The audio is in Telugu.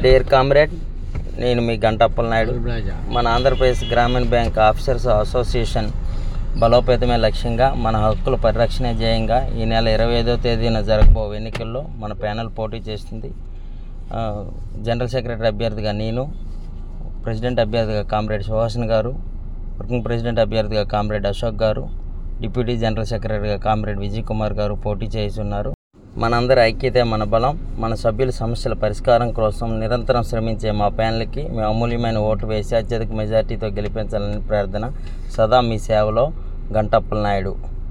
డియర్ కామ్రేడ్ నేను మీ గంటప్పల నాయుడు మన ఆంధ్రప్రదేశ్ గ్రామీణ బ్యాంక్ ఆఫీసర్స్ అసోసియేషన్ బలోపేతమే లక్ష్యంగా మన హక్కుల పరిరక్షణ ధ్యేయంగా ఈ నెల ఇరవై ఐదో తేదీన జరగబో ఎన్నికల్లో మన ప్యానెల్ పోటీ చేస్తుంది ఆ, జనరల్ సెక్రటరీ అభ్యర్థిగా నేను ప్రెసిడెంట్ అభ్యర్థిగా కామ్రేడ్ సుహాసన్ గారు వర్కింగ్ ప్రెసిడెంట్ అభ్యర్థిగా కామ్రేడ్ అశోక్ గారు డిప్యూటీ జనరల్ సెక్రటరీగా కామ్రేడ్ విజయ్ కుమార్ గారు పోటీ చేస్తున్నారు మనందరి ఐక్యతే మన బలం మన సభ్యుల సమస్యల పరిష్కారం కోసం నిరంతరం శ్రమించే మా ప్యానల్కి మీ అమూల్యమైన ఓటు వేసి అత్యధిక మెజార్టీతో గెలిపించాలని ప్రార్థన సదా మీ సేవలో గంటప్పల నాయుడు